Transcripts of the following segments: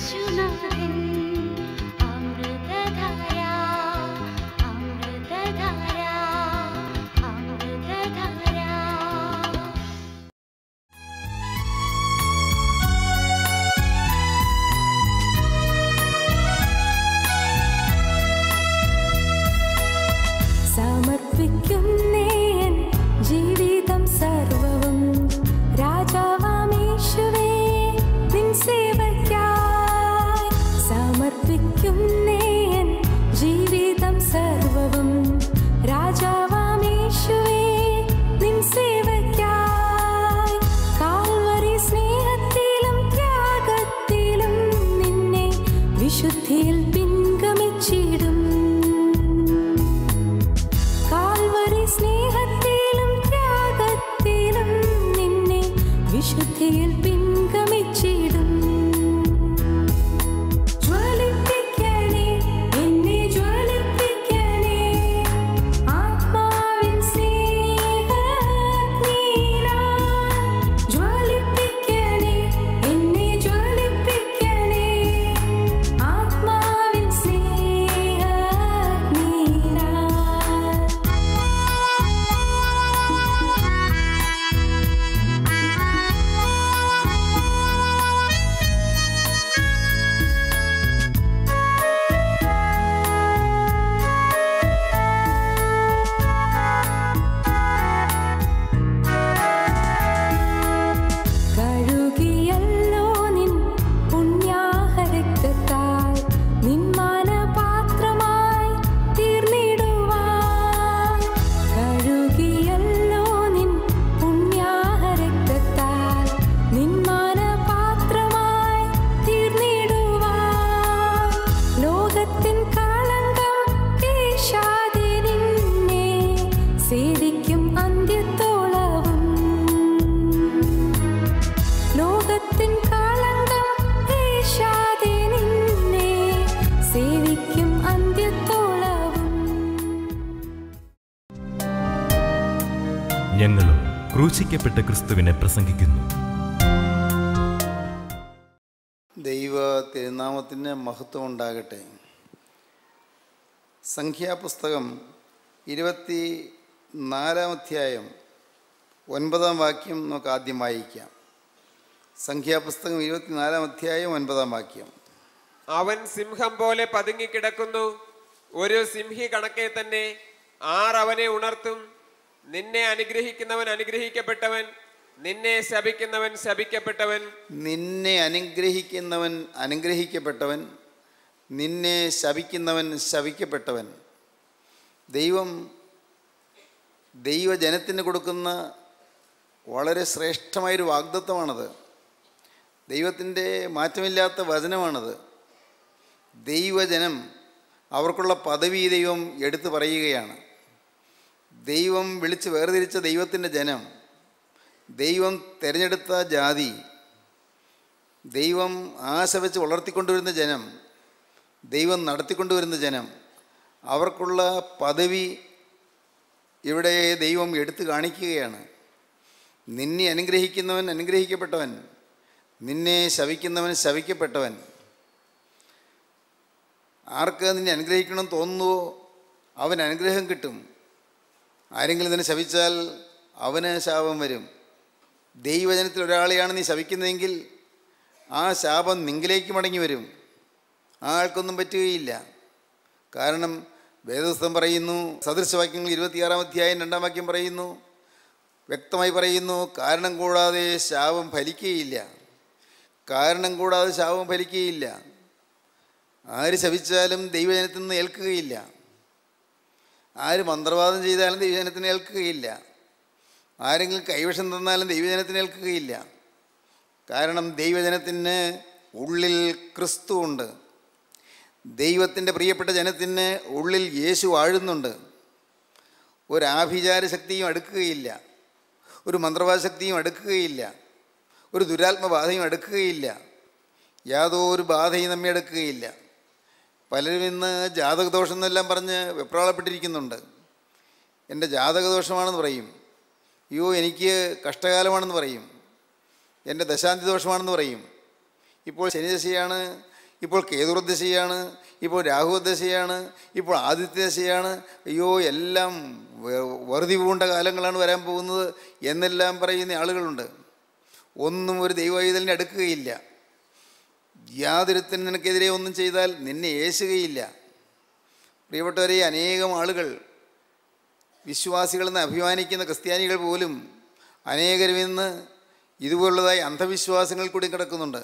യേശുനാഥൻ അമൃതധാര അമൃതധാര അമൃതധാര സമർപ്പിക്കുന്നേ എൻ ജീവിതം സർവവും രാജാവാമീശുവേ നിൻ സേവയ്ക്കായി സമർപ്പിക്കുന്നേ എൻ ജീവിതം സർവവും രാജാവാമീശുവേ നിൻ സേവയ്ക്കായി കാൽവരി സ്നേഹത്തിലും ത്യാഗത്തിലും നിന്നെ വിശുദ്ധിയിൽ പിൻഗമിച്ചിടും കാൽവരി സ്നേഹത്തിലും ത്യാഗത്തിലും നിന്നെ വിശുദ്ധിയിൽ പിൻഗമിച്ചിടും ജ്വലിപ്പിക്കണേ എന്നെ ജ്വലിപ്പിക്കണേ ആത്മാവിൻ സ്നേഹനീരാൽ ജ്വലിപ്പിക്കണേ എന്നെ ജ്വലിപ്പിക്കണേ ആത്മാവിൻ സ്നേഹനീരാൽ കഴുകിയല്ലോ നിൻ പുണ്യാഹരക്തത്താൽ നിന്മാനപാത്രമായി തീർന്നിടുവാൻ കഴുകിയല്ലോ നിൻ പുണ്യാഹരക്തത്താൽ നിന്മാനപാത്രമായി തീർന്നിടുവാൻ ലോകത്തിൻ കളങ്കം വീശാതെ നിന്നെ സേവിക്കും അന്ത്യത്തോളവും ലോകത്തിൻ കളങ്കം വീശാതെ നിന്നെ സേവിക്കും അന്ത്യത്തോളവും ഞങ്ങളും ക്രൂശിക്കപ്പെട്ട ക്രിസ്തുവിനെ പ്രസംഗിക്കുന്നു ദൈവ തിരുനാമത്തിന് മഹത്വം ഉണ്ടാകട്ടെ സംഖ്യാപുസ്തകം ഇരുപത്തി നാലാം അധ്യായം ഒൻപതാം വാക്യം നമുക്ക് ആദ്യം വായിക്കാം സംഖ്യാപുസ്തകം ഇരുപത്തിനാലാം അധ്യായം ഒൻപതാം വാക്യം അവൻ സിംഹം പോലെ പതുങ്ങിക്കിടക്കുന്നു ഒരു സിംഹി കണക്കെ തന്നെ ആർ അവനെ ഉണർത്തും നിന്നെ അനുഗ്രഹിക്കുന്നവൻ അനുഗ്രഹിക്കപ്പെട്ടവൻ നിന്നെ ശപിക്കുന്നവൻ ശപിക്കപ്പെട്ടവൻ നിന്നെ അനുഗ്രഹിക്കുന്നവൻ അനുഗ്രഹിക്കപ്പെട്ടവൻ നിന്നെ ശപിക്കുന്നവൻ ശപിക്കപ്പെട്ടവൻ ദൈവം ദൈവജനത്തിന് കൊടുക്കുന്ന വളരെ ശ്രേഷ്ഠമായൊരു വാഗ്ദത്വമാണത് ദൈവത്തിൻ്റെ മാറ്റമില്ലാത്ത വചനമാണത് ദൈവജനം അവർക്കുള്ള പദവി ദൈവം എടുത്തു പറയുകയാണ് ദൈവം വിളിച്ച് വേർതിരിച്ച ദൈവത്തിൻ്റെ ജനം ദൈവം തിരഞ്ഞെടുത്ത ജാതി ദൈവം ആശ വെച്ച് വളർത്തിക്കൊണ്ടുവരുന്ന ജനം ദൈവം നടത്തിക്കൊണ്ടുവരുന്ന ജനം അവർക്കുള്ള പദവി ഇവിടെ ദൈവം എടുത്തു കാണിക്കുകയാണ് നിന്നെ അനുഗ്രഹിക്കുന്നവൻ അനുഗ്രഹിക്കപ്പെട്ടവൻ നിന്നെ ശവിക്കുന്നവൻ ശവിക്കപ്പെട്ടവൻ ആർക്ക് നിന്നെ അനുഗ്രഹിക്കണം തോന്നുന്നുവോ അവൻ അനുഗ്രഹം കിട്ടും ആരെങ്കിലും നിന്നെ ശവിച്ചാൽ അവന് ശാപം വരും ദൈവജനത്തിൽ ഒരാളെയാണ് നീ ശവിക്കുന്നതെങ്കിൽ ആ ശാപം നിങ്കിലേക്ക് മടങ്ങി വരും ആ ആൾക്കൊന്നും പറ്റുകയില്ല കാരണം വേദപുസ്തകം പറയുന്നു സദൃശവാക്യങ്ങൾ ഇരുപത്തിയാറാം അധ്യായം രണ്ടാം വാക്യം പറയുന്നു വ്യക്തമായി പറയുന്നു കാരണം കൂടാതെ ശാപം ഫലിക്കുകയില്ല കാരണം കൂടാതെ ശാപം ഫലിക്കുകയില്ല ആര് ശപിച്ചാലും ദൈവജനത്തിൽ നിന്ന് ഏൽക്കുകയില്ല ആര് മന്ത്രവാദം ചെയ്താലും ദൈവജനത്തിന് ഏൽക്കുകയില്ല ആരെങ്കിലും കൈവശം തന്നാലും ദൈവജനത്തിന് ഏൽക്കുകയില്ല കാരണം ദൈവജനത്തിന് ഉള്ളിൽ ക്രിസ്തു ഉണ്ട് ദൈവത്തിൻ്റെ പ്രിയപ്പെട്ട ജനത്തിന് ഉള്ളിൽ യേശു വാഴുന്നുണ്ട് ഒരു ആഭിചാര ശക്തിയും അടുക്കുകയില്ല ഒരു മന്ത്രവാദ ശക്തിയും അടുക്കുകയില്ല ഒരു ദുരാത്മബാധയും അടുക്കുകയില്ല യാതൊരു ബാധയും നമ്മെ എടുക്കുകയില്ല പലരും ഇന്ന് ജാതകദോഷം എന്നെല്ലാം പറഞ്ഞ് വെപ്രാളപ്പെട്ടിരിക്കുന്നുണ്ട് എൻ്റെ ജാതകദോഷമാണെന്ന് പറയും അയ്യോ എനിക്ക് കഷ്ടകാലമാണെന്ന് പറയും എൻ്റെ ദശാന്തി ദോഷമാണെന്ന് പറയും ഇപ്പോൾ ശനിദശയാണ് ഇപ്പോൾ കേതുർദശയാണ് ഇപ്പോൾ രാഹുദശയാണ് ഇപ്പോൾ ആദിത്യദശയാണ് അയ്യോ എല്ലാം വെ- വെറുതി പൂണ്ട കാലങ്ങളാണ് വരാൻ പോകുന്നത് എന്നെല്ലാം പറയുന്ന ആളുകളുണ്ട് ഒന്നും ഒരു ദൈവവൈതലിനെ അടുക്കുകയില്ല യാതൊരുത്തൻ നിനക്കെതിരെ ഒന്നും ചെയ്താൽ നിന്നെ ഏശുകയില്ല പ്രിയപ്പെട്ടവരെ അനേകം ആളുകൾ വിശ്വാസികളെന്ന് അഭിമാനിക്കുന്ന ക്രിസ്ത്യാനികൾ പോലും അനേകരും ഇന്ന് ഇതുപോലുള്ളതായി അന്ധവിശ്വാസങ്ങൾ കൂടി കിടക്കുന്നുണ്ട്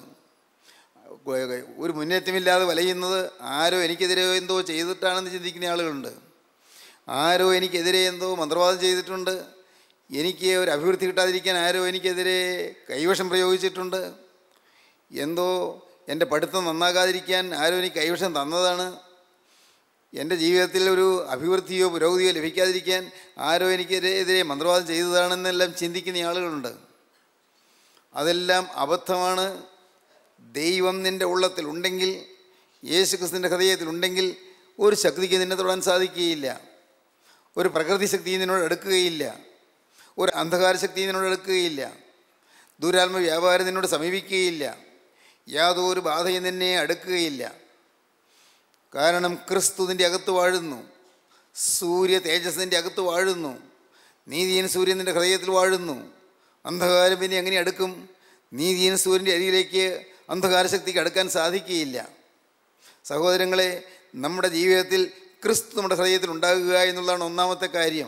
ഒരു മുന്നേറ്റമില്ലാതെ വലയുന്നത് ആരോ എനിക്കെതിരെ എന്തോ ചെയ്തിട്ടാണെന്ന് ചിന്തിക്കുന്ന ആളുകളുണ്ട് ആരോ എനിക്കെതിരെ എന്തോ മന്ത്രവാദം ചെയ്തിട്ടുണ്ട് എനിക്ക് ഒരു അഭിവൃദ്ധി കിട്ടാതിരിക്കാൻ ആരോ എനിക്കെതിരെ കൈവശം പ്രയോഗിച്ചിട്ടുണ്ട് എന്തോ എൻ്റെ പഠിത്തം നന്നാകാതിരിക്കാൻ ആരോ എനിക്ക് കൈവശം തന്നതാണ് എൻ്റെ ജീവിതത്തിൽ ഒരു അഭിവൃദ്ധിയോ പുരോഗതിയോ ലഭിക്കാതിരിക്കാൻ ആരോ എനിക്കെതിരെ മന്ത്രവാദം ചെയ്തതാണെന്നെല്ലാം ചിന്തിക്കുന്ന ആളുകളുണ്ട് അതെല്ലാം അബദ്ധമാണ് ദൈവം നിൻ്റെ ഉള്ളത്തിലുണ്ടെങ്കിൽ യേശു ക്രിസ്തുവിൻ്റെ ഹൃദയത്തിലുണ്ടെങ്കിൽ ഒരു ശക്തിക്ക് നിന്നെ തൊടാൻ സാധിക്കുകയില്ല ഒരു പ്രകൃതി ശക്തി നിന്നോട് അടുക്കുകയില്ല ഒരു അന്ധകാര ശക്തി നിന്നോട് അടുക്കുകയില്ല ദുരാത്മ വ്യാപാരം നിന്നോട് സമീപിക്കുകയില്ല യാതൊരു ബാധയും നിന്നെ അടുക്കുകയില്ല കാരണം ക്രിസ്തു നിൻ്റെ അകത്ത് വാഴുന്നു സൂര്യ തേജസ്സിൻ്റെ അകത്ത് വാഴുന്നു നീതിയൻ സൂര്യൻ നിൻ്റെ ഹൃദയത്തിൽ വാഴുന്നു അന്ധകാരം പിന്നെ എങ്ങനെ അടുക്കും നീതിയൻ സൂര്യൻ്റെ അരികിലേക്ക് അന്ധകാര ശക്തിക്ക് അടുക്കാൻ സാധിക്കുകയില്ല സഹോദരങ്ങളെ നമ്മുടെ ജീവിതത്തിൽ ക്രിസ്തു നമ്മുടെ ഹൃദയത്തിൽ ഉണ്ടാകുക എന്നുള്ളതാണ് ഒന്നാമത്തെ കാര്യം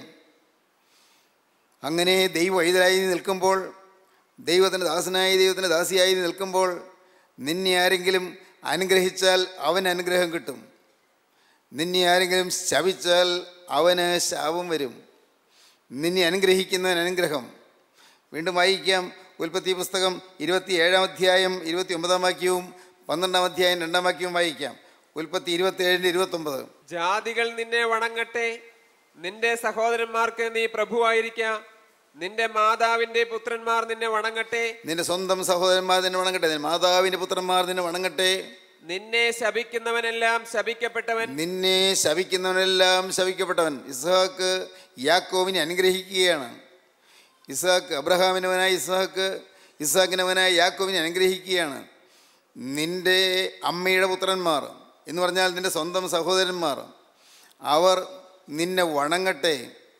അങ്ങനെ ദൈവം എഴുതലായി നിൽക്കുമ്പോൾ ദൈവത്തിൻ്റെ ദാസനായി ദൈവത്തിൻ്റെ ദാസിയായി നിൽക്കുമ്പോൾ നിന്നെ ആരെങ്കിലും അനുഗ്രഹിച്ചാൽ അവന് അനുഗ്രഹം കിട്ടും നിന്നെ ആരെങ്കിലും ശപിച്ചാൽ അവന് ശാപം വരും നിന്നെ അനുഗ്രഹിക്കുന്നവൻ അനുഗ്രഹം വീണ്ടും വായിക്കാം ഉൽപ്പത്തി പുസ്തകം ഇരുപത്തി ഏഴാം അധ്യായം ഇരുപത്തി ഒമ്പതാം വാക്യവും പന്ത്രണ്ടാം അധ്യായം രണ്ടാം വാക്യവും വായിക്കാം ഉൽപ്പത്തി ഇരുപത്തേഴിൻ്റെ ഇരുപത്തൊമ്പത് ജാതികൾ നിന്നെ വണങ്ങട്ടെ നിന്റെ സഹോദരന്മാർക്ക് നീ പ്രഭുവായിരിക്ക നിന്റെ മാതാവിന്റെ പുത്രന്മാർ നിന്നെ വണങ്ങട്ടെ നിന്റെ സ്വന്തം സഹോദരന്മാർ നിന്നെ വണങ്ങട്ടെ നിന്റെ മാതാവിൻ്റെ പുത്രന്മാർ നിന്നെ വണങ്ങട്ടെ നിന്നെ ശപിക്കുന്നവനെല്ലാം ശപിക്കപ്പെട്ടവൻ നിന്നെ ശവിക്കുന്നവനെല്ലാം ശവിക്കപ്പെട്ടവൻ ഇസ്ഹാക്ക് യാക്കോവിനെ അനുഗ്രഹിക്കുകയാണ് ഇസ്ഹാക്ക് അബ്രഹാമിനവനായ ഇസ്ഹാക്ക് ഇസ്ഹാക്കിനവനായ യാക്കോവിനെ അനുഗ്രഹിക്കുകയാണ് നിന്റെ അമ്മയുടെ പുത്രന്മാർ എന്ന് പറഞ്ഞാൽ നിന്റെ സ്വന്തം സഹോദരന്മാർ അവർ നിന്നെ വണങ്ങട്ടെ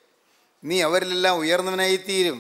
നീ അവരിലെല്ലാം ഉയർന്നവനായിത്തീരും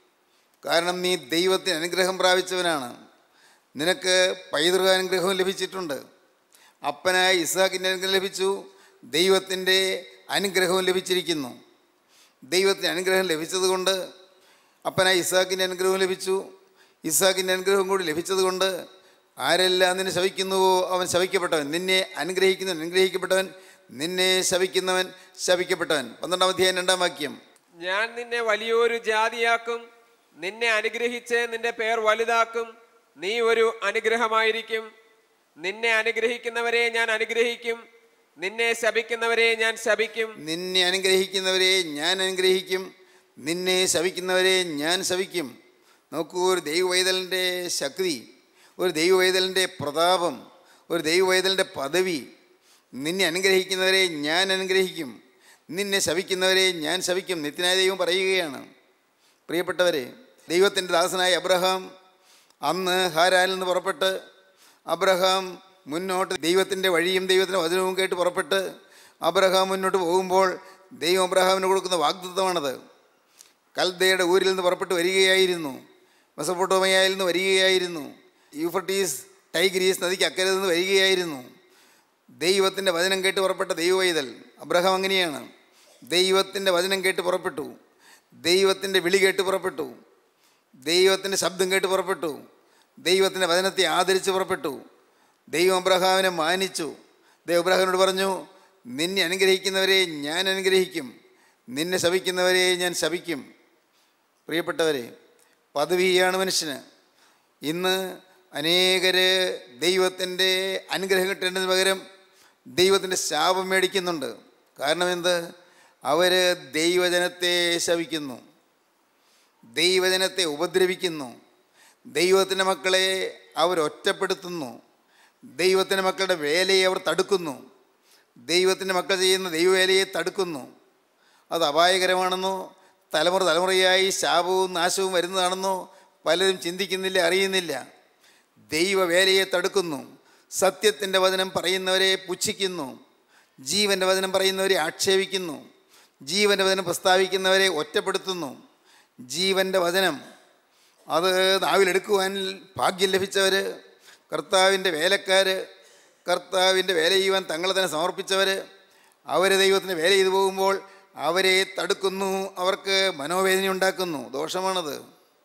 കാരണം നീ ദൈവത്തിന് അനുഗ്രഹം പ്രാപിച്ചവനാണ് നിനക്ക് പൈതൃക അനുഗ്രഹവും ലഭിച്ചിട്ടുണ്ട് അപ്പനായ ഇസ്ഹാക്കിൻ്റെ അനുഗ്രഹം ലഭിച്ചു ദൈവത്തിൻ്റെ അനുഗ്രഹവും ലഭിച്ചിരിക്കുന്നു ദൈവത്തിന് അനുഗ്രഹം ലഭിച്ചതുകൊണ്ട് അപ്പനായ ഇസ്ഹാക്കിൻ്റെ അനുഗ്രഹവും ലഭിച്ചു ഇസ്ഹാക്കിൻ്റെ അനുഗ്രഹം കൂടി ലഭിച്ചതുകൊണ്ട് ആരെല്ലാം നിന്നെ ശവിക്കുന്നുവോ അവൻ ശവിക്കപ്പെട്ടവൻ നിന്നെ അനുഗ്രഹിക്കുന്നവൻ അനുഗ്രഹിക്കപ്പെട്ടവൻ നിന്നെ ശവിക്കുന്നവൻ ശപിക്കപ്പെട്ടവൻ പന്ത്രണ്ടാം അധ്യായം രണ്ടാം വാക്യം ഞാൻ നിന്നെ വലിയൊരു ജാതിയാക്കും നിന്നെ അനുഗ്രഹിച്ച് നിന്റെ പേർ വലുതാക്കും നീ ഒരു അനുഗ്രഹമായിരിക്കും നിന്നെ അനുഗ്രഹിക്കുന്നവരെ ഞാൻ അനുഗ്രഹിക്കും നിന്നെ ശപിക്കുന്നവരെ ഞാൻ ശപിക്കും നിന്നെ അനുഗ്രഹിക്കുന്നവരെ ഞാൻ അനുഗ്രഹിക്കും നിന്നെ ശവിക്കുന്നവരെ ഞാൻ ശവിക്കും നോക്കൂ ഒരു ദൈവവൈതലിൻ്റെ ശക്തി ഒരു ദൈവവൈതലിൻ്റെ പ്രതാപം ഒരു ദൈവവൈതലിൻ്റെ പദവി നിന്നെ അനുഗ്രഹിക്കുന്നവരെ ഞാൻ അനുഗ്രഹിക്കും നിന്നെ ശവിക്കുന്നവരെ ഞാൻ ശവിക്കും നിത്യനായ ദൈവം പറയുകയാണ് പ്രിയപ്പെട്ടവരെ ദൈവത്തിൻ്റെ ദാസനായ അബ്രഹാം അന്ന് ഹാരാനിൽ നിന്ന് പുറപ്പെട്ട് അബ്രഹാം മുന്നോട്ട് ദൈവത്തിൻ്റെ വഴിയും ദൈവത്തിൻ്റെ വചനവും കേട്ട് പുറപ്പെട്ട് അബ്രഹാം മുന്നോട്ട് പോകുമ്പോൾ ദൈവം അബ്രഹാമിന് കൊടുക്കുന്ന വാഗ്ദത്വമാണത് കൽദയുടെ ഊരിൽ നിന്ന് പുറപ്പെട്ട് വരികയായിരുന്നു മെസപ്പൊട്ടോമയായിൽ നിന്ന് വരികയായിരുന്നു യൂഫർട്ടീസ് ടൈഗ്രീസ് നദിക്ക് അക്കരെ നിന്ന് വരികയായിരുന്നു ദൈവത്തിൻ്റെ വചനം കേട്ട് പുറപ്പെട്ട ദൈവവൈതൽ അബ്രഹാം അങ്ങനെയാണ് ദൈവത്തിൻ്റെ വചനം കേട്ട് പുറപ്പെട്ടു ദൈവത്തിൻ്റെ വിളി കേട്ട് പുറപ്പെട്ടു ദൈവത്തിൻ്റെ ശബ്ദം കേട്ട് പുറപ്പെട്ടു ദൈവത്തിൻ്റെ വചനത്തെ ആദരിച്ച് പുറപ്പെട്ടു ദൈവം അബ്രഹാമിനെ മാനിച്ചു ദൈവം അബ്രഹാമിനോട് പറഞ്ഞു നിന്നെ അനുഗ്രഹിക്കുന്നവരെ ഞാൻ അനുഗ്രഹിക്കും നിന്നെ ശപിക്കുന്നവരെ ഞാൻ ശപിക്കും പ്രിയപ്പെട്ടവരെ പദവിയാണ് മനുഷ്യന് ഇന്ന് അനേകര് ദൈവത്തിൻ്റെ അനുഗ്രഹം കിട്ടേണ്ടതിന് പകരം ദൈവത്തിൻ്റെ ശാപം മേടിക്കുന്നുണ്ട് കാരണം എന്ത് അവർ ദൈവജനത്തെ ശവിക്കുന്നു ദൈവജനത്തെ ഉപദ്രവിക്കുന്നു ദൈവത്തിൻ്റെ മക്കളെ അവർ ഒറ്റപ്പെടുത്തുന്നു ദൈവത്തിൻ്റെ മക്കളുടെ വേലയെ അവർ തടുക്കുന്നു ദൈവത്തിൻ്റെ മക്കൾ ചെയ്യുന്ന ദൈവവേലയെ തടുക്കുന്നു അത് അപായകരമാണെന്നോ തലമുറ തലമുറയായി ശാപവും നാശവും വരുന്നതാണെന്നോ പലരും ചിന്തിക്കുന്നില്ല അറിയുന്നില്ല ദൈവവേലയെ തടുക്കുന്നു സത്യത്തിൻ്റെ വചനം പറയുന്നവരെ പുച്ഛിക്കുന്നു ജീവൻ്റെ വചനം പറയുന്നവരെ ആക്ഷേപിക്കുന്നു ജീവൻ്റെ വചനം പ്രസ്താവിക്കുന്നവരെ ഒറ്റപ്പെടുത്തുന്നു ജീവൻ്റെ വചനം അത് നാവിലെടുക്കുവാൻ ഭാഗ്യം ലഭിച്ചവർ കർത്താവിൻ്റെ വേലക്കാർ കർത്താവിൻ്റെ വേല ചെയ്യുവാൻ തങ്ങളെ തന്നെ സമർപ്പിച്ചവർ അവർ ദൈവത്തിന് വേല ചെയ്തു പോകുമ്പോൾ അവരെ തടുക്കുന്നു അവർക്ക് മനോവേദന ഉണ്ടാക്കുന്നു ദോഷമാണത്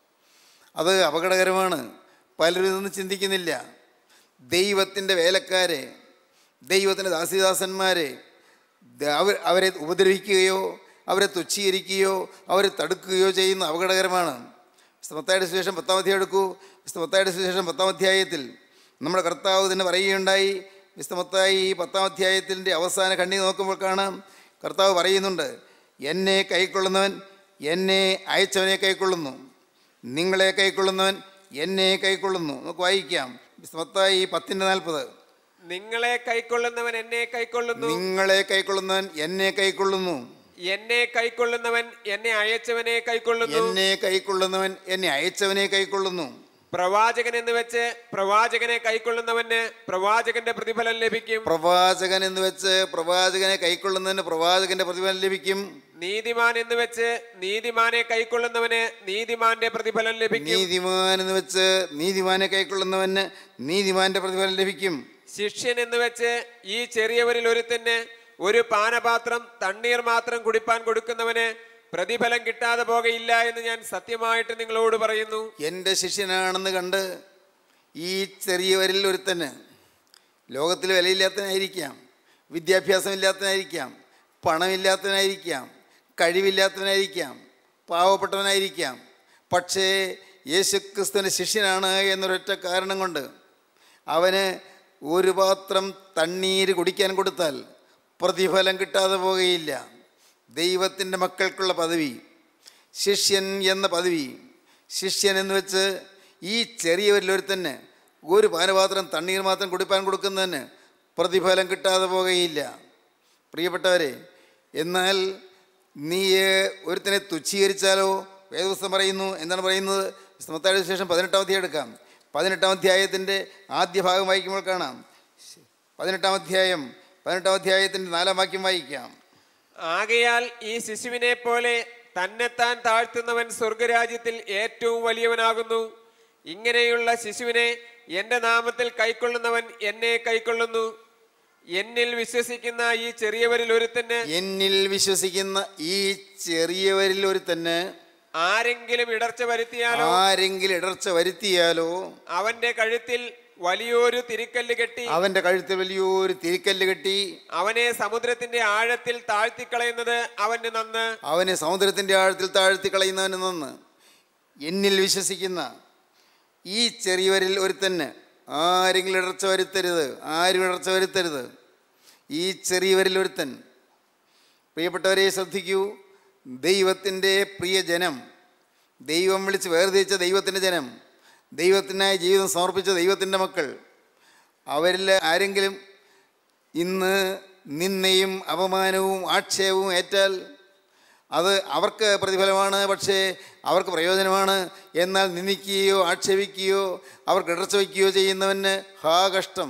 അത് അപകടകരമാണ് പലരും ഇതൊന്നും ചിന്തിക്കുന്നില്ല ദൈവത്തിൻ്റെ വേലക്കാരെ ദൈവത്തിൻ്റെ ദാസിദാസന്മാരെ ദ- അവർ അവരെ ഉപദ്രവിക്കുകയോ അവരെ തുച്ഛീകരിക്കുകയോ അവരെ തടുക്കുകയോ ചെയ്യുന്ന അപകടകരമാണ് വിശുദ്ധ മത്തായുടെ സുവിശേഷം പത്താം അധ്യായം എടുക്കൂ വിശുദ്ധ മത്തായുടെ സുവിശേഷം പത്താം അധ്യായത്തിൽ നമ്മുടെ കർത്താവ് തന്നെ പറയുകയുണ്ടായി വിശുദ്ധ മത്തായി ഈ പത്താം അധ്യായത്തിൻ്റെ അവസാന കണ്ണി നോക്കുമ്പോൾ കാണാം കർത്താവ് പറയുന്നുണ്ട് എന്നെ കൈക്കൊള്ളുന്നവൻ എന്നെ അയച്ചവനെ കൈക്കൊള്ളുന്നു നിങ്ങളെ കൈക്കൊള്ളുന്നവൻ എന്നെ കൈക്കൊള്ളുന്നു നമുക്ക് വായിക്കാം വിശുദ്ധ മത്തായി പത്തിൻ്റെ നാൽപ്പത് നിങ്ങളെ കൈക്കൊള്ളുന്നവൻ എന്നെ കൈക്കൊള്ളുന്നു നിങ്ങളെ കൈക്കൊള്ളുന്നവൻ എന്നെ കൈക്കൊള്ളുന്നു എന്നെ കൈക്കൊള്ളുന്നവൻ എന്നെ അയച്ചവനെ കൈക്കൊള്ളുന്നു എന്നെ കൈക്കൊള്ളുന്നവൻ എന്നെ അയച്ചവനെ കൈക്കൊള്ളുന്നു പ്രവാചകൻ എന്ന് വെച്ച് പ്രവാചകനെ കൈക്കൊള്ളുന്നവന് പ്രവാചകന്റെ പ്രതിഫലം ലഭിക്കും പ്രവാചകൻ എന്ന് വെച്ച് പ്രവാചകനെ കൈക്കൊള്ളുന്നതിന് പ്രവാചകന്റെ പ്രതിഫലം ലഭിക്കും നീതിമാൻ എന്ന് വെച്ച് നീതിമാനെ കൈക്കൊള്ളുന്നവന് നീതിമാന്റെ പ്രതിഫലം ലഭിക്കും നീതിമാൻ എന്ന് വെച്ച് നീതിമാനെ കൈക്കൊള്ളുന്നവന് നീതിമാന്റെ പ്രതിഫലം ലഭിക്കും ശിഷ്യൻ എന്ന് വെച്ച് ഈ ചെറിയവരിൽ ഒരുത്തന് ഒരു പാനപാത്രം തണ്ണീർ മാത്രം കുടിപ്പാൻ കൊടുക്കുന്നവന് പ്രതിഫലം കിട്ടാതെ പോകയില്ല എന്ന് ഞാൻ സത്യമായിട്ട് നിങ്ങളോട് പറയുന്നു എൻ്റെ ശിഷ്യനാണെന്ന് കണ്ട് ഈ ചെറിയവരിൽ ഒരുത്തന് ലോകത്തിൽ വിലയില്ലാത്തവനായിരിക്കാം വിദ്യാഭ്യാസമില്ലാത്തവനായിരിക്കാം പണമില്ലാത്തവനായിരിക്കാം കഴിവില്ലാത്തവനായിരിക്കാം പാവപ്പെട്ടവനായിരിക്കാം പക്ഷേ യേശുക്രിസ്തുവിൻ്റെ ശിഷ്യനാണ് എന്നൊരൊറ്റ കാരണം കൊണ്ട് അവന് ഒരു പാത്രം തണ്ണീര് കുടിക്കാൻ കൊടുത്താൽ പ്രതിഫലം കിട്ടാതെ പോകുകയില്ല ദൈവത്തിൻ്റെ മക്കൾക്കുള്ള പദവി ശിഷ്യൻ എന്ന പദവി ശിഷ്യൻ എന്ന് വെച്ച് ഈ ചെറിയവരിലൊരുത്തന്നെ ഒരു പാനപാത്രം തണ്ണീർ മാത്രം കുടിപ്പാൻ കൊടുക്കുന്നതിന് പ്രതിഫലം കിട്ടാതെ പോകുകയില്ല പ്രിയപ്പെട്ടവരെ എന്നാൽ നീ ഒരുത്തനെ തുച്ഛീകരിച്ചാലോ വേദപുസ്തകം പറയുന്നു എന്താണ് പറയുന്നത് മത്തായുടെ ശേഷം പതിനെട്ടാം അധ്യായം എടുക്കാം പതിനെട്ടാം അധ്യായത്തിൻ്റെ ആദ്യ ഭാഗം വായിക്കുമ്പോൾ കാണാം പതിനെട്ടാം അധ്യായം പതിനെട്ടാം അധ്യായത്തിൻ്റെ നാലാം വാക്യം വായിക്കാം ആകയാൽ ഈ ശിശുവിനെ പോലെ തന്നെത്താൻ താഴ്ത്തുന്നവൻ സ്വർഗരാജ്യത്തിൽ ഏറ്റവും വലിയവനാകുന്നു ഇങ്ങനെയുള്ള ശിശുവിനെ എന്റെ നാമത്തിൽ കൈക്കൊള്ളുന്നവൻ എന്നെ കൈക്കൊള്ളുന്നു എന്നിൽ വിശ്വസിക്കുന്ന ഈ ചെറിയവരിൽ ഒരുത്തന് എന്നിൽ വിശ്വസിക്കുന്ന ഈ ചെറിയവരിൽ ഒരുത്തന് ആരെങ്കിലും ഇടർച്ച വരുത്തിയാലോ ആരെങ്കിലും ഇടർച്ച വരുത്തിയാലോ അവന്റെ കഴുത്തിൽ വലിയൊരു തിരിക്കല്ല് കെട്ടി അവന്റെ കഴുത്തിൽ വലിയൊരു തിരിക്കല്ല് കെട്ടി അവനെ സമുദ്രത്തിന്റെ ആഴത്തിൽ താഴ്ത്തിക്കളയുന്നത് അവന് നന്ന് അവനെ സമുദ്രത്തിൻ്റെ ആഴത്തിൽ താഴ്ത്തി കളയുന്നവന് നന്ന് എന്നിൽ വിശ്വസിക്കുന്ന ഈ ചെറിയവരിൽ ഒരുത്തന് ആരെങ്കിലും ഇടർച്ച വരുത്തരുത് ആരും ഇടർച്ച വരുത്തരുത് ഈ ചെറിയവരിൽ ഒരുത്തൻ പ്രിയപ്പെട്ടവരെ ശ്രദ്ധിക്കൂ ദൈവത്തിൻ്റെ പ്രിയ ജനം ദൈവം വിളിച്ച് വേർതിരിച്ച ദൈവത്തിൻ്റെ ജനം ദൈവത്തിനായി ജീവിതം സമർപ്പിച്ച ദൈവത്തിൻ്റെ മക്കൾ അവരിൽ ആരെങ്കിലും ഇന്ന് നിന്നയും അപമാനവും ആക്ഷേപവും ഏറ്റാൽ അത് അവർക്ക് പ്രതിഫലമാണ് പക്ഷേ അവർക്ക് പ്രയോജനമാണ് എന്നാൽ നിന്ദിക്കുകയോ ആക്ഷേപിക്കുകയോ അവർക്ക് ഇടർച്ച വയ്ക്കുകയോ ചെയ്യുന്നവന് ഹാ കഷ്ടം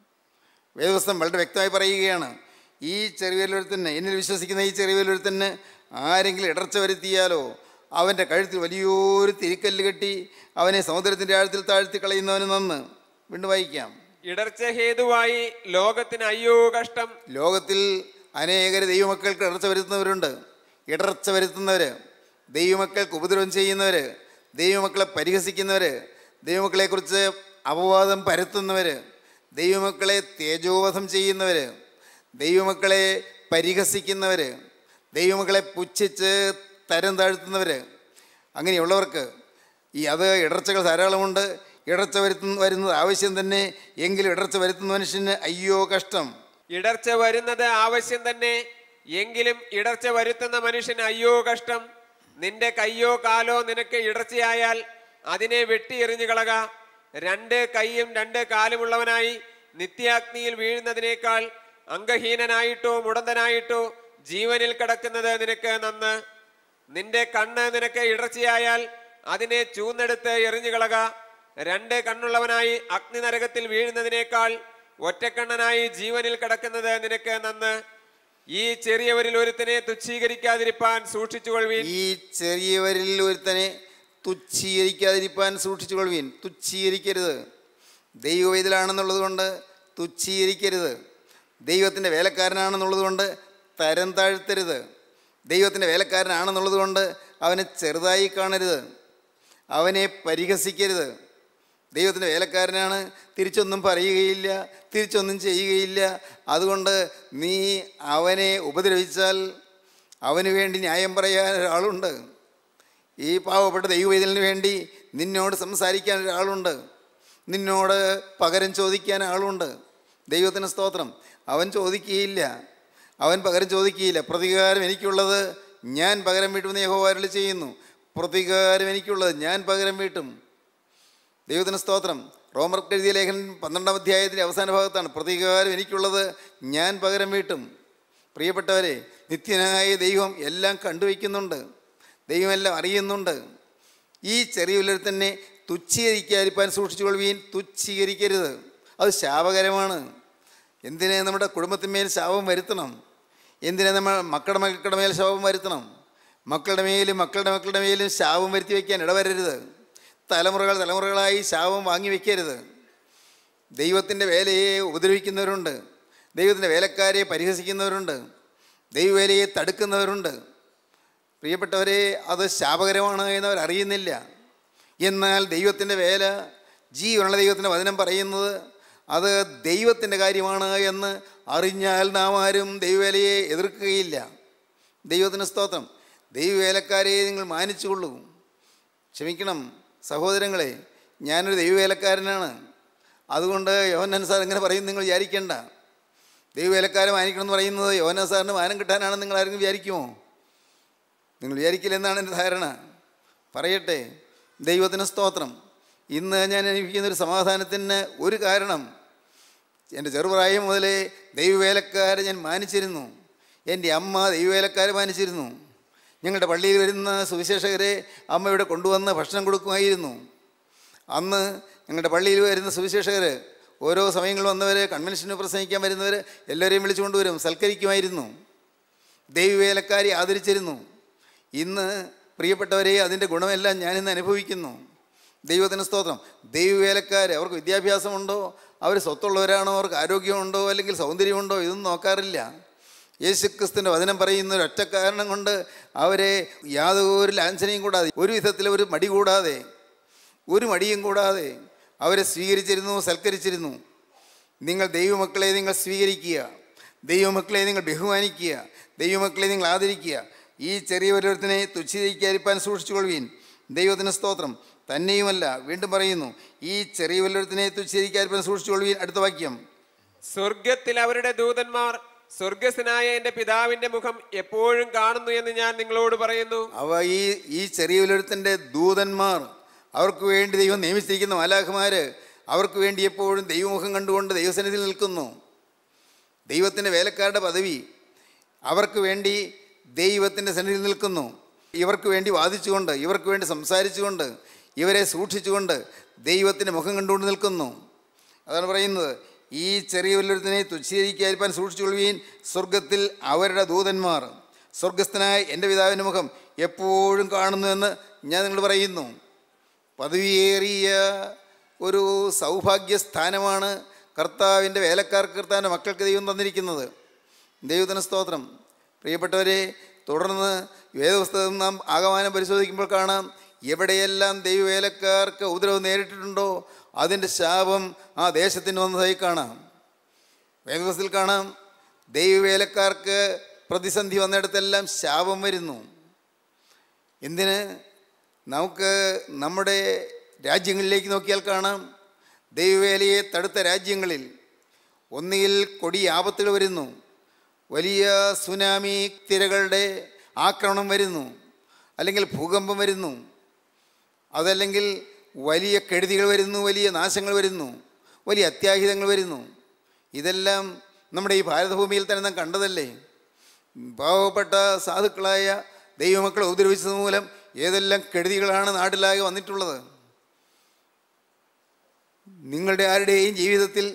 വേദവസ്തം വളരെ വ്യക്തമായി പറയുകയാണ് ഈ ചെറിയവരിലൊരുത്തന്നെ എന്നിൽ വിശ്വസിക്കുന്ന ഈ ചെറിയവരിലൊരുത്തന്നെ ആരെങ്കിലും ഇടർച്ച വരുത്തിയാലോ അവൻ്റെ കഴുത്തിൽ വലിയൊരു തിരിക്കല്ല് കെട്ടി അവനെ സമുദ്രത്തിൻ്റെ ആഴത്തിൽ താഴ്ത്തി കളയുന്നവന് നന്ന് വീണ്ടും വായിക്കാം ഇടർച്ച ഹേതുവായി ലോകത്തിന് അയ്യോ കഷ്ടം ലോകത്തിൽ അനേകർ ദൈവമക്കൾക്ക് ഇടർച്ച വരുത്തുന്നവരുണ്ട് ഇടർച്ച വരുത്തുന്നവർ ദൈവമക്കൾക്ക് ഉപദ്രവം ചെയ്യുന്നവർ ദൈവമക്കളെ പരിഹസിക്കുന്നവർ ദൈവമക്കളെക്കുറിച്ച് അപവാദം പരത്തുന്നവർ ദൈവമക്കളെ തേജോവധം ചെയ്യുന്നവർ ദൈവമക്കളെ പരിഹസിക്കുന്നവർ ദൈവമക്കളെ പുച്ഛിച്ച് തരം താഴ്ത്തുന്നവർ അങ്ങനെയുള്ളവർക്ക് ഈ അത് ഇടർച്ചകൾ ധാരാളമുണ്ട് ഇടർച്ച വരുത്തുന്ന വരുന്നത് ആവശ്യം തന്നെ എങ്കിലും ഇടർച്ച വരുത്തുന്ന മനുഷ്യന് അയ്യോ കഷ്ടം ഇടർച്ച വരുന്നത് ആവശ്യം തന്നെ എങ്കിലും ഇടർച്ച വരുത്തുന്ന മനുഷ്യന് അയ്യോ കഷ്ടം നിന്റെ കയ്യോ കാലോ നിനക്ക് ഇടർച്ചയായാൽ അതിനെ വെട്ടി എറിഞ്ഞു കളക രണ്ട് കൈയും രണ്ട് കാലുമുള്ളവനായി നിത്യാഗ്നിയിൽ വീഴുന്നതിനേക്കാൾ അംഗഹീനനായിട്ടോ മുടന്തനായിട്ടോ ജീവനിൽ കിടക്കുന്നത് നിനക്ക് നന്ന് നിന്റെ കണ്ണ് നിനക്ക് ഇടർച്ചയായാൽ അതിനെ ചൂന്നെടുത്ത് എറിഞ്ഞു കളക രണ്ട് കണ്ണുള്ളവനായി അഗ്നി നരകത്തിൽ വീഴുന്നതിനേക്കാൾ ഒറ്റക്കണ്ണനായി ജീവനിൽ കിടക്കുന്നത് നിനക്ക് നന്ന് ഈ ചെറിയവരിൽ ഒരുത്തനെ തുച്ഛീകരിക്കാതിരിപ്പാൻ സൂക്ഷിച്ചുകൊള്ളുവീൻ ഈ ചെറിയവരിൽ ഒരുത്തനെ തുച്ഛീകരിക്കാതിരിപ്പാൻ സൂക്ഷിച്ചുകൊള്ളുവീൻ തുച്ഛീകരിക്കരുത് ദൈവവേദിലാണെന്നുള്ളത് കൊണ്ട് തുച്ഛീകരിക്കരുത് ദൈവത്തിൻ്റെ വേലക്കാരനാണെന്നുള്ളത് കൊണ്ട് തരം താഴ്ത്തരുത് ദൈവത്തിൻ്റെ വേലക്കാരനാണെന്നുള്ളത് കൊണ്ട് അവനെ ചെറുതായി കാണരുത് അവനെ പരിഹസിക്കരുത് ദൈവത്തിൻ്റെ വേലക്കാരനാണ് തിരിച്ചൊന്നും പറയുകയില്ല തിരിച്ചൊന്നും ചെയ്യുകയില്ല അതുകൊണ്ട് നീ അവനെ ഉപദ്രവിച്ചാൽ അവന് വേണ്ടി ന്യായം പറയാൻ ഒരാളുണ്ട് ഈ പാവപ്പെട്ട ദൈവവേദലിന് വേണ്ടി നിന്നോട് സംസാരിക്കാൻ ഒരാളുണ്ട് നിന്നോട് പകരം ചോദിക്കാൻ ആളുണ്ട് ദൈവത്തിന് സ്തോത്രം അവൻ ചോദിക്കുകയില്ല അവൻ പകരം ചോദിക്കുകയില്ല പ്രതികാരം എനിക്കുള്ളത് ഞാൻ പകരം വീട്ടുമെന്ന് യഹോവാരിൽ ചെയ്യുന്നു പ്രതികാരം എനിക്കുള്ളത് ഞാൻ പകരം വീട്ടും ദൈവത്തിന് സ്തോത്രം റോമർക്ക് എഴുതിയ ലേഖനം പന്ത്രണ്ടാം അധ്യായത്തിൻ്റെ അവസാന ഭാഗത്താണ് പ്രതികാരം എനിക്കുള്ളത് ഞാൻ പകരം വീട്ടും പ്രിയപ്പെട്ടവരെ നിത്യനായ ദൈവം എല്ലാം കണ്ടുവയ്ക്കുന്നുണ്ട് ദൈവം എല്ലാം അറിയുന്നുണ്ട് ഈ ചെറിയ തന്നെ തുച്ഛീകരിക്കാതിരിക്കാൻ സൂക്ഷിച്ചുകൊള്ളുവീൻ തുച്ഛീകരിക്കരുത് അത് ശാപകരമാണ് എന്തിനെ നമ്മുടെ കുടുംബത്തിന്മേൽ ശാപം വരുത്തണം എന്തിനെ നമ്മൾ മക്കളുടെ മക്കളുടെ മേൽ ശാപം വരുത്തണം മക്കളുടെ മേലും മക്കളുടെ മക്കളുടെ മേലും ശാപം വരുത്തി വയ്ക്കാൻ ഇടവരരുത് തലമുറകൾ തലമുറകളായി ശാപം വാങ്ങി വയ്ക്കരുത് ദൈവത്തിൻ്റെ വേലയെ ഉപദ്രവിക്കുന്നവരുണ്ട് ദൈവത്തിൻ്റെ വേലക്കാരെ പരിഹസിക്കുന്നവരുണ്ട് ദൈവവേലയെ തടുക്കുന്നവരുണ്ട് പ്രിയപ്പെട്ടവരെ അത് ശാപകരമാണ് എന്നവർ അറിയുന്നില്ല എന്നാൽ ദൈവത്തിൻ്റെ വേല ജീവനുള്ള ദൈവത്തിൻ്റെ വചനം പറയുന്നത് അത് ദൈവത്തിൻ്റെ കാര്യമാണ് എന്ന് അറിഞ്ഞാൽ നാം ആരും ദൈവവേലയെ എതിർക്കുകയില്ല ദൈവത്തിന് സ്തോത്രം ദൈവവേലക്കാരെ നിങ്ങൾ മാനിച്ചുകൊള്ളൂ ക്ഷമിക്കണം സഹോദരങ്ങളെ ഞാനൊരു ദൈവവേലക്കാരനാണ് അതുകൊണ്ട് യോഹന്നാൻ സാർ ഇങ്ങനെ പറയും നിങ്ങൾ വിചാരിക്കേണ്ട ദൈവവേലക്കാരെ മാനിക്കണം എന്ന് പറയുന്നത് യോഹന്നാൻ സാറിന് മാനം കിട്ടാനാണെന്ന് നിങ്ങൾ ആരെങ്കിലും വിചാരിക്കുമോ നിങ്ങൾ വിചാരിക്കില്ലെന്നാണ് എൻ്റെ ധാരണ പറയട്ടെ ദൈവത്തിന് സ്തോത്രം ഇന്ന് ഞാൻ അനുഭവിക്കുന്ന ഒരു സമാധാനത്തിന് ഒരു കാരണം എൻ്റെ ചെറുപ്രായം മുതലേ ദൈവവേലക്കാരെ ഞാൻ മാനിച്ചിരുന്നു എൻ്റെ അമ്മ ദൈവവേലക്കാരെ മാനിച്ചിരുന്നു ഞങ്ങളുടെ പള്ളിയിൽ വരുന്ന സുവിശേഷകരെ അമ്മ ഇവിടെ കൊണ്ടുവന്ന് ഭക്ഷണം കൊടുക്കുമായിരുന്നു അന്ന് ഞങ്ങളുടെ പള്ളിയിൽ വരുന്ന സുവിശേഷകർ ഓരോ സമയങ്ങളിൽ വന്നവർ കൺവെൻഷന് പ്രസംഗിക്കാൻ വരുന്നവർ എല്ലാവരെയും വിളിച്ചു കൊണ്ടുവരും സൽക്കരിക്കുമായിരുന്നു ദൈവവേലക്കാരെ ആദരിച്ചിരുന്നു ഇന്ന് പ്രിയപ്പെട്ടവരെ അതിൻ്റെ ഗുണമെല്ലാം ഞാനിന്ന് അനുഭവിക്കുന്നു ദൈവത്തിന് സ്തോത്രം ദൈവവേലക്കാർ അവർക്ക് വിദ്യാഭ്യാസമുണ്ടോ അവർ സ്വത്തുള്ളവരാണോ അവർക്ക് ആരോഗ്യമുണ്ടോ അല്ലെങ്കിൽ സൗന്ദര്യമുണ്ടോ ഇതൊന്നും നോക്കാറില്ല യേശുക്രിസ്തുവിൻ്റെ വചനം പറയുന്ന ഒരു ഒറ്റ കാരണം കൊണ്ട് അവരെ യാതൊരു ലാഞ്ചനയും കൂടാതെ ഒരു വിധത്തിൽ ഒരു മടി കൂടാതെ ഒരു മടിയും കൂടാതെ അവരെ സ്വീകരിച്ചിരുന്നു സൽക്കരിച്ചിരുന്നു നിങ്ങൾ ദൈവമക്കളെ നിങ്ങൾ സ്വീകരിക്കുക ദൈവമക്കളെ നിങ്ങൾ ബഹുമാനിക്കുക ദൈവമക്കളെ നിങ്ങൾ ആദരിക്കുക ഈ ചെറിയ ഓരോരുത്തനെ തുച്ഛീകരിക്കാതിരിക്കാൻ സൂക്ഷിച്ചുകൊള്ളുവീൻ ദൈവത്തിന് സ്തോത്രം തന്നെയുമല്ല വീണ്ടും പറയുന്നു ഈ ചെറിയ വല്ലൊരുത്തിനെ തുച്ഛീകരിക്കാതിരിക്കാൻ സൂക്ഷിച്ചുകൊള്ളുവീൻ അടുത്ത വാക്യം സ്വർഗത്തിൽ അവരുടെ ദൂതന്മാർ സ്വർഗസ്നായ എന്റെ പിതാവിന്റെ മുഖം എപ്പോഴും കാണുന്നു എന്ന് ഞാൻ നിങ്ങളോട് പറയുന്നു അവ ഈ ഈ ചെറിയ വല്ലൊരുത്തിൻ്റെ ദൂതന്മാർ അവർക്ക് വേണ്ടി ദൈവം നിയമിച്ചിരിക്കുന്ന മാലാഖമാര് അവർക്ക് വേണ്ടി എപ്പോഴും ദൈവമുഖം കണ്ടുകൊണ്ട് ദൈവസന്നിധിയിൽ നിൽക്കുന്നു ദൈവത്തിൻ്റെ വേലക്കാരുടെ പദവി അവർക്ക് വേണ്ടി ദൈവത്തിൻ്റെ സന്നിധിയിൽ നിൽക്കുന്നു ഇവർക്ക് വേണ്ടി വാദിച്ചുകൊണ്ട് ഇവർക്ക് വേണ്ടി സംസാരിച്ചുകൊണ്ട് ഇവരെ സൂക്ഷിച്ചുകൊണ്ട് ദൈവത്തിൻ്റെ മുഖം കണ്ടുകൊണ്ട് നിൽക്കുന്നു അതാണ് പറയുന്നത് ഈ ചെറിയ വല്ലൊരുത്തിനെ തുച്ഛീകരിക്കാതിരിക്കാൻ സൂക്ഷിച്ചുകൊള്ളുവീൻ സ്വർഗത്തിൽ അവരുടെ ദൂതന്മാർ സ്വർഗസ്ഥനായ എൻ്റെ പിതാവിൻ്റെ മുഖം എപ്പോഴും കാണുന്നുവെന്ന് ഞാൻ നിങ്ങൾ പറയുന്നു പദവിയേറിയ ഒരു സൗഭാഗ്യ സ്ഥാനമാണ് കർത്താവിൻ്റെ വേലക്കാർക്ക് കർത്താവിൻ്റെ മക്കൾക്ക് ദൈവം തന്നിരിക്കുന്നത് ദൈവത്തിന് സ്തോത്രം പ്രിയപ്പെട്ടവരെ തുടർന്ന് വേദപുസ്തകം നാം ആകമാനം പരിശോധിക്കുമ്പോൾ കാണാം എവിടെയെല്ലാം ദൈവവേലക്കാർക്ക് ഉപദ്രവം നേരിട്ടിട്ടുണ്ടോ അതിൻ്റെ ശാപം ആ ദേശത്തിന് വന്നതായി കാണാം വേദപുസ്തകത്തിൽ കാണാം ദൈവവേലക്കാർക്ക് പ്രതിസന്ധി വന്നിടത്തെല്ലാം ശാപം വരുന്നു എന്തിന് നമുക്ക് നമ്മുടെ രാജ്യങ്ങളിലേക്ക് നോക്കിയാൽ കാണാം ദൈവവേലയെ തടുത്ത രാജ്യങ്ങളിൽ ഒന്നുകിൽ കൊടി ആപത്തുകൾ വരുന്നു വലിയ സുനാമി തിരകളുടെ ആക്രമണം വരുന്നു അല്ലെങ്കിൽ ഭൂകമ്പം വരുന്നു അതല്ലെങ്കിൽ വലിയ കെടുതികൾ വരുന്നു വലിയ നാശങ്ങൾ വരുന്നു വലിയ അത്യാഹിതങ്ങൾ വരുന്നു ഇതെല്ലാം നമ്മുടെ ഈ ഭാരതഭൂമിയിൽ തന്നെ നാം കണ്ടതല്ലേ പാവപ്പെട്ട സാധുക്കളായ ദൈവമക്കളെ ഉപദ്രവിച്ചത് മൂലം ഏതെല്ലാം കെടുതികളാണ് നാട്ടിലാകെ വന്നിട്ടുള്ളത് നിങ്ങളുടെ ആരുടെയും ജീവിതത്തിൽ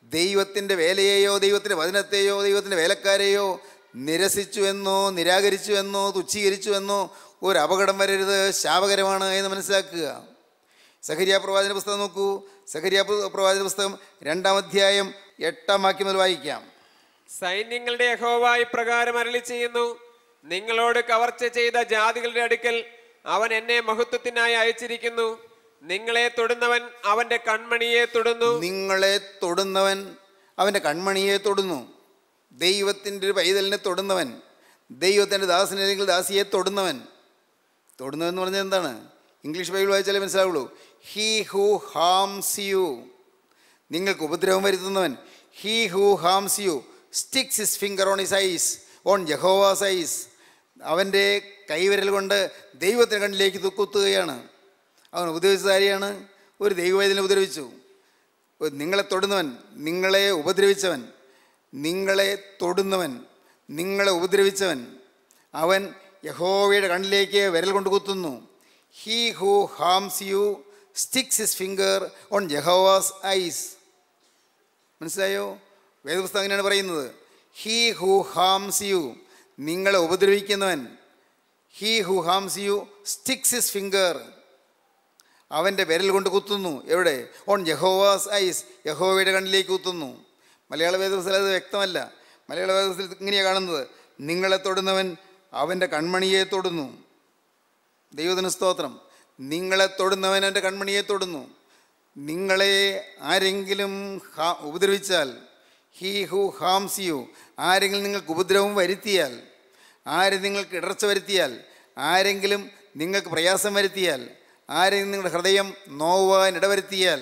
ദൈവത്തിൻ്റെ വേലയെയോ ദൈവത്തിൻ്റെ വചനത്തെയോ ദൈവത്തിൻ്റെ വേലക്കാരെയോ നിരസിച്ചു എന്നോ നിരാകരിച്ചു എന്നോ തുച്ഛീകരിച്ചു എന്നോ ഒരു അപകടം വരരുത് ശാപകരമാണ് എന്ന് മനസ്സിലാക്കുക സഹരിയ പ്രവാചന പുസ്തകം നോക്കൂ സഹരിയ പ്രവാചന പുസ്തകം രണ്ടാം അധ്യായം എട്ടാം വാക്യം മുതൽ വായിക്കാം സൈന്യങ്ങളുടെ യഹോവ ഇപ്രകാരം അരളി ചെയ്യുന്നു നിങ്ങളോട് കവർച്ച ചെയ്ത ജാതികളുടെ അടുക്കൽ അവൻ എന്നെ മഹത്വത്തിനായി അയച്ചിരിക്കുന്നു നിങ്ങളെ തൊടുന്നവൻ അവന്റെ കൺമണിയെ തൊടുന്നു നിങ്ങളെ തൊടുന്നവൻ അവൻ്റെ കൺമണിയെ തൊടുന്നു ദൈവത്തിൻ്റെ ഒരു പൈതലിനെ തൊടുന്നവൻ ദൈവത്തിൻ്റെ ദാസനെ അല്ലെങ്കിൽ ദാസിയെ തൊടുന്നവൻ തൊടുന്നവൻ എന്ന് പറഞ്ഞാൽ എന്താണ് ഇംഗ്ലീഷ് ബൈബിൾ വായിച്ചാലേ മനസ്സിലാവുള്ളൂ ഹീ ഹൂ ഹാംസ് യു നിങ്ങൾക്ക് ഉപദ്രവം വരുത്തുന്നവൻ he who harms you sticks is finger on is eyes on Jehovah's eyes അവൻ്റെ കൈവിരൽ കൊണ്ട് ദൈവത്തിൻ്റെ കണ്ണിലേക്ക് തു- കുത്തുകയാണ് അവൻ ഉപദ്രവിച്ചത് ആരെയാണ് ഒരു ദൈവവേദന ഉപദ്രവിച്ചു ഒരു നിങ്ങളെ തൊടുന്നവൻ നിങ്ങളെ ഉപദ്രവിച്ചവൻ നിങ്ങളെ തൊടുന്നവൻ നിങ്ങളെ ഉപദ്രവിച്ചവൻ അവൻ യഹോവയുടെ കണ്ണിലേക്ക് വിരൽ കൊണ്ട് കുത്തുന്നു he who harms you sticks his finger on Jehovah's eyes മനസ്സിലായോ വേദപുസ്തകം അങ്ങനെയാണ് പറയുന്നത് ഹീ ഹൂ ഹാംസ് യു നിങ്ങളെ ഉപദ്രവിക്കുന്നവൻ he who harms you sticks his finger അവൻ്റെ വിരൽ കൊണ്ട് കുത്തുന്നു എവിടെ ഓൺ യഹോവാസ് ഐസ് യഹോവയുടെ കണ്ണിലേക്ക് കുത്തുന്നു മലയാള വേദപുസ്തകത്തിൽ അത് വ്യക്തമല്ല മലയാള വേദപുസ്തകത്തിൽ ഇങ്ങനെയാണ് കാണുന്നത് നിങ്ങളെ തൊടുന്നവൻ അവൻ്റെ കൺമണിയെ തൊടുന്നു ദൈവത്തിന് സ്തോത്രം നിങ്ങളെ തൊടുന്നവൻ എൻ്റെ കൺമണിയെ തൊടുന്നു നിങ്ങളെ ആരെങ്കിലും ഹാ ഉപദ്രവിച്ചാൽ ഹീ ഹൂ ഹാംസ് യു ആരെങ്കിലും നിങ്ങൾക്ക് ഉപദ്രവം വരുത്തിയാൽ ആര് നിങ്ങൾക്ക് ഇടർച്ച വരുത്തിയാൽ ആരെങ്കിലും നിങ്ങൾക്ക് പ്രയാസം വരുത്തിയാൽ ആരെങ്കിലും നിങ്ങളുടെ ഹൃദയം നോവാൻ ഇടവരുത്തിയാൽ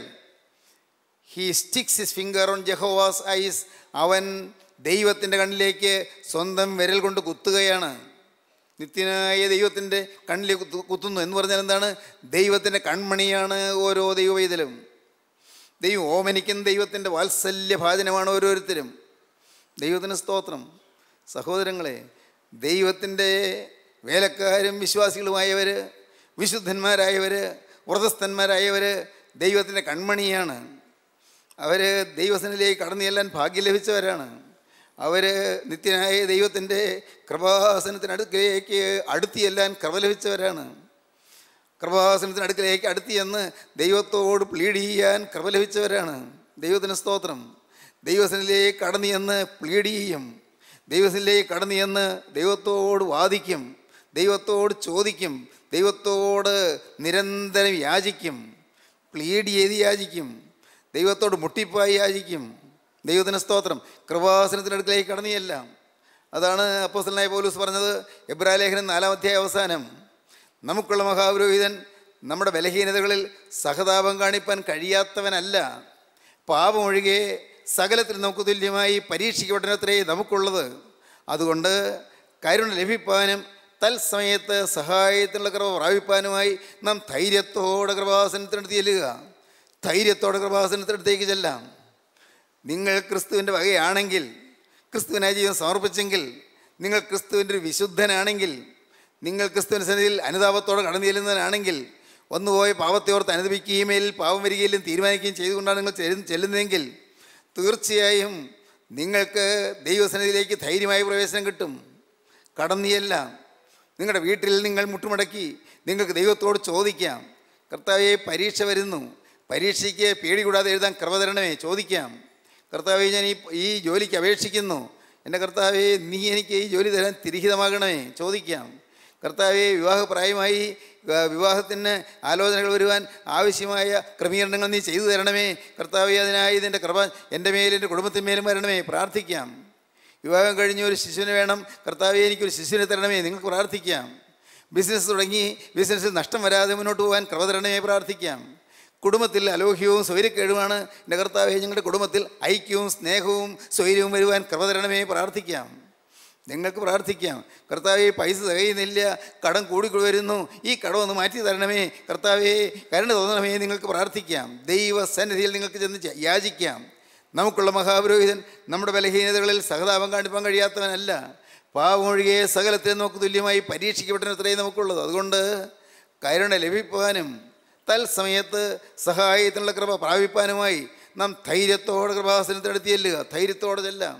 he sticks his finger on Jehovah's eyes അവൻ ദൈവത്തിൻ്റെ കണ്ണിലേക്ക് സ്വന്തം വിരൽ കൊണ്ട് കുത്തുകയാണ് നിത്യനായ ദൈവത്തിൻ്റെ കണ്ണിലേക്ക് കുത്തു കുത്തുന്നു എന്ന് പറഞ്ഞാൽ എന്താണ് ദൈവത്തിൻ്റെ കൺമണിയാണ് ഓരോ ദൈവവൈതലും ദൈവം ഓമനിക്കുന്ന ദൈവത്തിൻ്റെ വാത്സല്യ ഭാജനമാണ് ഓരോരുത്തരും ദൈവത്തിന് സ്തോത്രം സഹോദരങ്ങളെ ദൈവത്തിൻ്റെ വേലക്കാരും വിശ്വാസികളുമായവർ വിശുദ്ധന്മാരായവർ വ്രതസ്ഥന്മാരായവർ ദൈവത്തിൻ്റെ കൺമണിയാണ് അവർ ദൈവസനിലേക്ക് കടന്നു ചെല്ലാൻ ഭാഗ്യം ലഭിച്ചവരാണ് അവർ നിത്യനായ ദൈവത്തിൻ്റെ കൃപാസനത്തിനടുക്കിലേക്ക് അടുത്ത് ചെല്ലാൻ കൃപ ലഭിച്ചവരാണ് കൃപാസനത്തിന് അടുക്കിലേക്ക് അടുത്ത് ചെന്ന് ദൈവത്തോട് പ്ലീഡ് ചെയ്യാൻ കൃപ ലഭിച്ചവരാണ് ദൈവത്തിന് സ്തോത്രം ദൈവസനിലേക്ക് കടന്നു ചെന്ന് പ്ലീഡ് ചെയ്യും ദൈവസനിലേക്ക് കടന്നു ചെന്ന് ദൈവത്തോട് വാദിക്കും ദൈവത്തോട് ചോദിക്കും ദൈവത്തോട് നിരന്തരം യാചിക്കും പ്ലീഡ് ചെയ്ത് യാചിക്കും ദൈവത്തോട് മുട്ടിപ്പായി യാചിക്കും ദൈവത്തിന് സ്തോത്രം കൃപാസനത്തിനടുക്കിലേക്ക് കടന്നിയെല്ലാം അതാണ് അപ്പോസ്തലനായ പൗലൂസ് പറഞ്ഞത് എബ്രാലേഖനം നാലാം അധ്യായ അവസാനം നമുക്കുള്ള മഹാപുരോഹിതൻ നമ്മുടെ ബലഹീനതകളിൽ സഹതാപം കാണിപ്പാൻ കഴിയാത്തവനല്ല പാപമൊഴികെ സകലത്തിൽ നമുക്ക് തുല്യമായി പരീക്ഷിക്കപ്പെട്ടത്രേ നമുക്കുള്ളത് അതുകൊണ്ട് കരുണ ലഭിപ്പാനും തൽസമയത്ത് സഹായത്തിനുള്ള കൃപ പ്രാപിപ്പാനുമായി നാം ധൈര്യത്തോടെ കൃപാസനത്തിനടുത്ത് ചെല്ലുക ധൈര്യത്തോടെ കൃപാസനത്തിനടുത്തേക്ക് ചെല്ലാം നിങ്ങൾ ക്രിസ്തുവിൻ്റെ വകയാണെങ്കിൽ ക്രിസ്തുവിനായ ജീവിതം സമർപ്പിച്ചെങ്കിൽ നിങ്ങൾ ക്രിസ്തുവിൻ്റെ ഒരു വിശുദ്ധനാണെങ്കിൽ നിങ്ങൾ ക്രിസ്തുവിൻ്റെ സന്നിധിയിൽ അനുതാപത്തോടെ കടന്നു ചെല്ലുന്നവനാണെങ്കിൽ ഒന്നുപോയ പാപത്തെ ഓർത്ത് അനുദപിക്കുകയും മേലിൽ പാപം വരികയിലും തീരുമാനിക്കുകയും ചെയ്തുകൊണ്ടാണ് നിങ്ങൾ ചെല്ലുന്ന- ചെല്ലുന്നതെങ്കിൽ തീർച്ചയായും നിങ്ങൾക്ക് ദൈവസന്നിധിയിലേക്ക് ധൈര്യമായ പ്രവേശനം കിട്ടും കടന്നിയല്ല നിങ്ങളുടെ വീട്ടിൽ നിങ്ങൾ മുട്ടുമടക്കി നിങ്ങൾക്ക് ദൈവത്തോട് ചോദിക്കാം കർത്താവെ പരീക്ഷ വരുന്നു പരീക്ഷയ്ക്ക് പേടി കൂടാതെ എഴുതാൻ കൃപ തരണമേ ചോദിക്കാം കർത്താവെ ഞാൻ ഈ ഈ ജോലിക്ക് അപേക്ഷിക്കുന്നു എൻ്റെ കർത്താവെ നീ എനിക്ക് ഈ ജോലി തരാൻ തിരിഹിതമാകണമേ ചോദിക്കാം കർത്താവെ വിവാഹപ്രായമായി വ- വിവാഹത്തിന് ആലോചനകൾ വരുവാൻ ആവശ്യമായ ക്രമീകരണങ്ങൾ നീ ചെയ്തു തരണമേ കർത്താവെ അതിനായി ഇതിൻ്റെ കൃപ എൻ്റെ മേലും എൻ്റെ കുടുംബത്തിന്മേലും വരണമേ പ്രാർത്ഥിക്കാം വിവാഹം കഴിഞ്ഞ ഒരു ശിശുവിന് വേണം കർത്താവെ എനിക്കൊരു ശിശുവിനെ തരണമേ നിങ്ങൾക്ക് പ്രാർത്ഥിക്കാം ബിസിനസ് തുടങ്ങി ബിസിനസ്സിൽ നഷ്ടം വരാതെ മുന്നോട്ട് പോകാൻ കൃപ തരണമേ പ്രാർത്ഥിക്കാം കുടുംബത്തിൽ അലോഹ്യവും സ്വൈര്യക്കേടുമാണ് എൻ്റെ കർത്താവെ ഞങ്ങളുടെ കുടുംബത്തിൽ ഐക്യവും സ്നേഹവും സ്വൈര്യവും വരുവാൻ കൃപ തരണമേ പ്രാർത്ഥിക്കാം നിങ്ങൾക്ക് പ്രാർത്ഥിക്കാം കർത്താവെ പൈസ തികയുന്നില്ല കടം കൂടി വരുന്നു ഈ കടം ഒന്ന് മാറ്റി തരണമേ കർത്താവെ കരുണ തോന്നണമേ നിങ്ങൾക്ക് പ്രാർത്ഥിക്കാം ദൈവസന്നിധിയിൽ നിങ്ങൾക്ക് ചെന്ന് ച- യാചിക്കാം നമുക്കുള്ള മഹാപുരോഹിതൻ നമ്മുടെ ബലഹീനതകളിൽ സഹതാപം കാണിപ്പാൻ കഴിയാത്തവനല്ല പാവമൊഴികെ സകലത്തെ നമുക്ക് തുല്യമായി പരീക്ഷിക്കപ്പെട്ടത്രയും നമുക്കുള്ളത് അതുകൊണ്ട് കരുണ ലഭിപ്പാനും തൽസമയത്ത് സഹായത്തിനുള്ള കൃപ പ്രാപിപ്പാനുമായി നാം ധൈര്യത്തോടെ കൃപാസനത്തിനടുത്ത് ചെല്ലുക ധൈര്യത്തോടെ ചെല്ലാം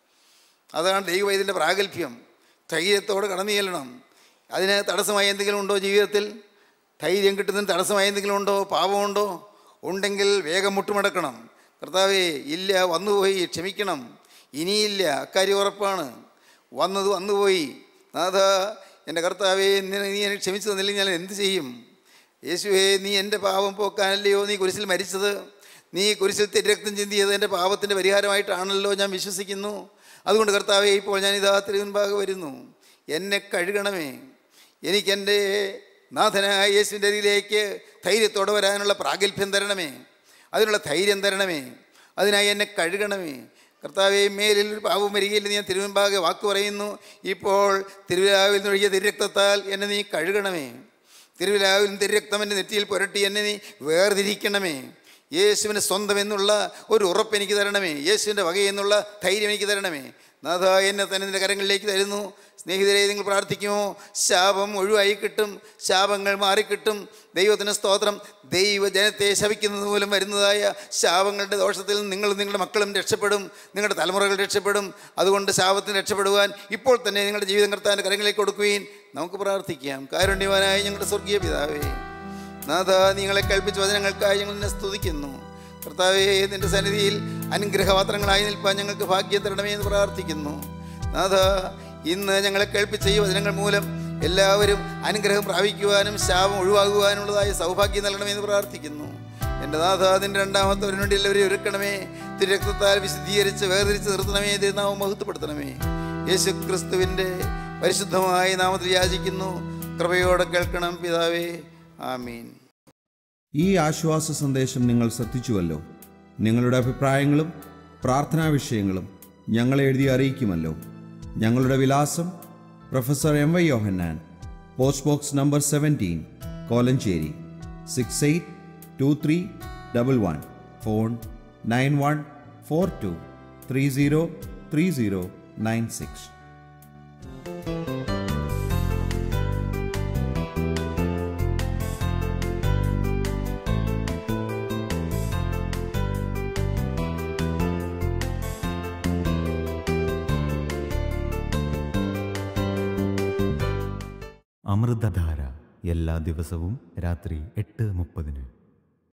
അതാണ് ദൈവവൈദ്യൻ്റെ പ്രാഗൽഭ്യം ധൈര്യത്തോടെ കടന്നു ചെല്ലണം അതിന് തടസ്സമായി എന്തെങ്കിലും ഉണ്ടോ ജീവിതത്തിൽ ധൈര്യം കിട്ടുന്നതിന് തടസ്സമായി എന്തെങ്കിലും ഉണ്ടോ പാപമുണ്ടോ ഉണ്ടെങ്കിൽ വേഗം മുട്ടുമടക്കണം കർത്താവേ ഇല്ല വന്നുപോയി ക്ഷമിക്കണം ഇനിയില്ല അക്കാര്യം ഉറപ്പാണ് വന്നത് വന്നുപോയി നാഥ എൻ്റെ കർത്താവേ നിന്നെ നീ എന്നെ ക്ഷമിച്ചു തന്നില്ലെങ്കിൽ ഞാൻ എന്ത് ചെയ്യും യേശുവേ നീ എൻ്റെ പാപം പോക്കാനല്ലയോ നീ കുരിശിൽ മരിച്ചത് നീ കുരിശിൽ തിരക്തം ചിന്തിയത് എൻ്റെ പാപത്തിൻ്റെ പരിഹാരമായിട്ടാണല്ലോ ഞാൻ വിശ്വസിക്കുന്നു അതുകൊണ്ട് കർത്താവേ ഇപ്പോൾ ഞാൻ ഇതാ തിരുമുൻപാകെ വരുന്നു എന്നെ കഴുകണമേ എനിക്കെൻ്റെ നാഥനായ യേശുവിൻ്റെ അരികിലേക്ക് ധൈര്യത്തോടെ വരാനുള്ള പ്രാഗൽഭ്യം തരണമേ അതിനുള്ള ധൈര്യം തരണമേ അതിനായി എന്നെ കഴുകണമേ കർത്താവെ മേലിൽ ഒരു പാപം വരികയില്ല ഞാൻ തിരുവൻപാകെ വാക്ക് പറയുന്നു ഇപ്പോൾ തിരുവിലാവിൽ നിന്നൊഴുകിയ തിരുരക്തത്താൽ എന്നെ നീ കഴുകണമേ തിരുവിലാവിൽ തിരുരക്തം എൻ്റെ നെറ്റിയിൽ പുരട്ടി എന്നെ നീ വേർതിരിക്കണമേ യേശുവിന് സ്വന്തം എന്നുള്ള ഒരു ഉറപ്പ് എനിക്ക് തരണമേ യേശുവിൻ്റെ വകയെന്നുള്ള ധൈര്യം എനിക്ക് തരണമേ നാഥ എന്നെ തന്നെ നിൻ്റെ കരങ്ങളിലേക്ക് തരുന്നു സ്നേഹിതരെ നിങ്ങൾ പ്രാർത്ഥിക്കുമോ ശാപം ഒഴിവായി കിട്ടും ശാപങ്ങൾ മാറിക്കിട്ടും ദൈവത്തിന് സ്തോത്രം ദൈവജനത്തെ ശപിക്കുന്നത് മൂലം വരുന്നതായ ശാപങ്ങളുടെ ദോഷത്തിൽ നിന്ന് നിങ്ങളും നിങ്ങളുടെ മക്കളും രക്ഷപ്പെടും നിങ്ങളുടെ തലമുറകൾ രക്ഷപ്പെടും അതുകൊണ്ട് ശാപത്തിന് രക്ഷപ്പെടുവാൻ ഇപ്പോൾ തന്നെ നിങ്ങളുടെ ജീവിതം കർത്താൻ്റെ കരങ്ങളിലേക്ക് കൊടുക്കുകയും നമുക്ക് പ്രാർത്ഥിക്കാം കാരുണ്യവാനായ ഞങ്ങളുടെ സ്വർഗീയ പിതാവേ നാഥ നിങ്ങളെ കൽപ്പിച്ച വചനങ്ങൾക്കായി ഞങ്ങൾ നിന്നെ സ്തുതിക്കുന്നു കർത്താവേ നിന്റെ സന്നിധിയിൽ അനുഗ്രഹപാത്രങ്ങളായി നിൽപ്പാൻ ഞങ്ങൾക്ക് ഭാഗ്യം തരണമേ എന്ന് പ്രാർത്ഥിക്കുന്നു നാഥ ഇന്ന് ഞങ്ങളെ കേൾപ്പിച്ച ഈ വചനങ്ങൾ മൂലം എല്ലാവരും അനുഗ്രഹം പ്രാപിക്കുവാനും ശാപം ഒഴിവാകുവാനുള്ളതായ സൗഭാഗ്യം നൽകണമേ എന്ന് പ്രാർത്ഥിക്കുന്നു എൻ്റെ നാഥ അതിൻ്റെ രണ്ടാമത്തവരിന് വേണ്ടി എല്ലാവരെയും ഒരുക്കണമേ തിരക്തത്താൽ വിശദീകരിച്ച് വേർതിരിച്ച് നിർത്തണമേ നാമം മഹത്വപ്പെടുത്തണമേ യേശു ക്രിസ്തുവിൻ്റെ പരിശുദ്ധമായ നാമത്തിൽ യാചിക്കുന്നു കൃപയോടെ കേൾക്കണം പിതാവേ ആമീൻ ഈ ആശ്വാസ സന്ദേശം നിങ്ങൾ ശ്രദ്ധിച്ചുവല്ലോ നിങ്ങളുടെ അഭിപ്രായങ്ങളും പ്രാർത്ഥനാ വിഷയങ്ങളും ഞങ്ങളെ എഴുതി അറിയിക്കുമല്ലോ ഞങ്ങളുടെ വിലാസം professor M Y Yohannan post box number seventeen Kolenchery six eight two three double one phone nine one four two three zero three zero nine six Amritadhara എല്ലാ ദിവസവും രാത്രി എട്ട് മുപ്പതിന്